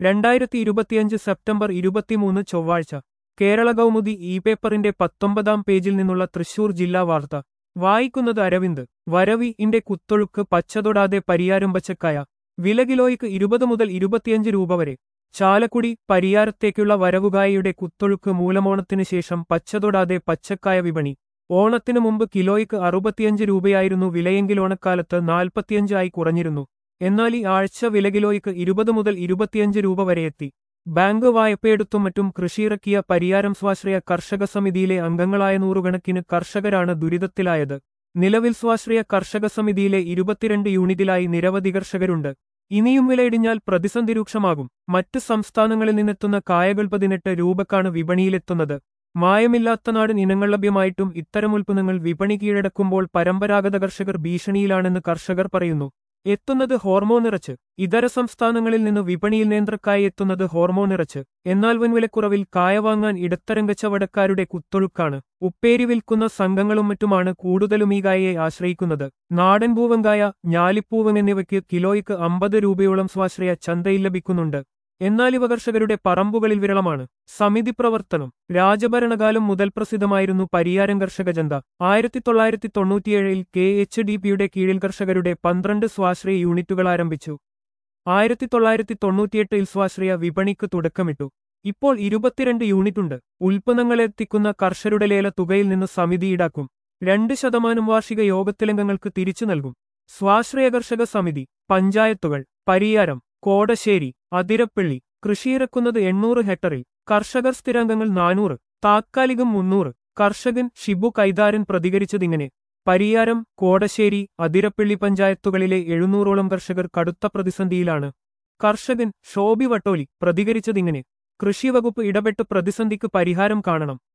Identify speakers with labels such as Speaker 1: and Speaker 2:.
Speaker 1: രണ്ടായിരത്തി ഇരുപത്തിയഞ്ച് സെപ്റ്റംബർ ഇരുപത്തിമൂന്ന് ചൊവ്വാഴ്ച കേരള കൗമുദി ഇ പേപ്പറിന്റെ പത്തൊമ്പതാം പേജിൽ നിന്നുള്ള തൃശൂർ ജില്ലാ വാർത്ത വായിക്കുന്നത് അരവിന്ദ് വരവി ഇന്റെ കുത്തൊഴുക്ക് പച്ചതൊടാതെ പരിയാരം പച്ചക്കായ വില കിലോയ്ക്ക് ഇരുപത് മുതൽ ഇരുപത്തിയഞ്ച് രൂപ വരെ ചാലക്കുടി പരിയാരത്തേക്കുള്ള വരവുകായയുടെ കുത്തൊഴുക്ക് മൂലമോണത്തിന് ശേഷം പച്ചതൊടാതെ പച്ചക്കായ വിപണി ഓണത്തിനു മുമ്പ് കിലോയ്ക്ക് അറുപത്തിയഞ്ച് രൂപയായിരുന്നു വിലയെങ്കിൽ ഓണക്കാലത്ത് നാൽപ്പത്തിയഞ്ച് ആയി കുറഞ്ഞിരുന്നു എന്നാൽ ഈ ആഴ്ച വില കിലോയ്ക്ക് ഇരുപത് മുതൽ ഇരുപത്തിയഞ്ച് രൂപ വരെ എത്തി ബാങ്ക് വായ്പയെടുത്തും മറ്റും കൃഷിയിറക്കിയ പരിയാരം സ്വാശ്രയ കർഷക സമിതിയിലെ അംഗങ്ങളായ നൂറുകണക്കിന് കർഷകരാണ് ദുരിതത്തിലായത് നിലവിൽ സ്വാശ്രയ കർഷക സമിതിയിലെ ഇരുപത്തിരണ്ട് യൂണിറ്റിലായി നിരവധി കർഷകരുണ്ട് ഇനിയും വിലയിടിഞ്ഞാൽ പ്രതിസന്ധി രൂക്ഷമാകും മറ്റ് സംസ്ഥാനങ്ങളിൽ നിന്നെത്തുന്ന കായകൾ പതിനെട്ട് രൂപക്കാണ് വിപണിയിലെത്തുന്നത് മായമില്ലാത്ത നാടൻ ഇനങ്ങൾ ലഭ്യമായിട്ടും ഇത്തരം ഉൽപ്പന്നങ്ങൾ വിപണി കീഴടക്കുമ്പോൾ പരമ്പരാഗത കർഷകർ ഭീഷണിയിലാണെന്ന് കർഷകർ പറയുന്നു എത്തുന്നത് ഹോർമോൺ നിറച്ച് ഇതര സംസ്ഥാനങ്ങളിൽ നിന്ന് വിപണിയിൽ നേന്ത്രക്കായ എത്തുന്നത് ഹോർമോൺ നിറച്ച് എന്നാൽ വൻവിലക്കുറവിൽ കായ വാങ്ങാൻ ഇടത്തരം കച്ചവടക്കാരുടെ കുത്തൊഴുക്കാണ് ഉപ്പേരി വിൽക്കുന്ന സംഘങ്ങളും മറ്റുമാണ് കൂടുതലും ഈ കായയെ ആശ്രയിക്കുന്നത് നാടൻ പൂവങ്കായ ഞാലിപ്പൂവൻ എന്നിവയ്ക്ക് കിലോയ്ക്ക് അമ്പത് രൂപയോളം സ്വാശ്രയ ചന്തയിൽ ലഭിക്കുന്നുണ്ട് എന്നാൽ ഇവ കർഷകരുടെ പറമ്പുകളിൽ വിരളമാണ് സമിതി പ്രവർത്തനം രാജഭരണകാലം മുതൽ പ്രസിദ്ധമായിരുന്നു പരിയാരം കർഷക ജന്ത ആയിരത്തി തൊള്ളായിരത്തി തൊണ്ണൂറ്റിയേഴിൽ കെ എച്ച് ഡി പിയുടെ കീഴിൽ കർഷകരുടെ പന്ത്രണ്ട് സ്വാശ്രയ യൂണിറ്റുകൾ ആരംഭിച്ചു ആയിരത്തി തൊള്ളായിരത്തി തൊണ്ണൂറ്റിയെട്ടിൽ സ്വാശ്രയ വിപണിക്ക് തുടക്കമിട്ടു ഇപ്പോൾ ഇരുപത്തിരണ്ട് യൂണിറ്റുണ്ട് ഉൽപ്പന്നങ്ങൾ എത്തിക്കുന്ന കർഷകരുടെ ലേല തുകയിൽ നിന്ന് സമിതി ഈടാക്കും രണ്ട് ശതമാനം വാർഷിക യോഗത്തിലംഗങ്ങൾക്ക് തിരിച്ചു നൽകും സ്വാശ്രയ കർഷക സമിതി പഞ്ചായത്തുകൾ പരിയാരം കോടശ്ശേരി അതിരപ്പള്ളി കൃഷിയിറക്കുന്നത് എണ്ണൂറ് ഹെക്ടറിൽ കർഷകർ സ്ഥിരാംഗങ്ങൾ നാനൂറ് താത്കാലികം മുന്നൂറ് കർഷകൻ ഷിബു കൈതാരൻ പ്രതികരിച്ചതിങ്ങനെ പരിയാരം കോടശ്ശേരി അതിരപ്പള്ളി പഞ്ചായത്തുകളിലെ എഴുന്നൂറോളം കർഷകർ കടുത്ത പ്രതിസന്ധിയിലാണ് കർഷകൻ ഷോബി വട്ടോലി പ്രതികരിച്ചതിങ്ങനെ കൃഷിവകുപ്പ് ഇടപെട്ട് പ്രതിസന്ധിക്ക് പരിഹാരം കാണണം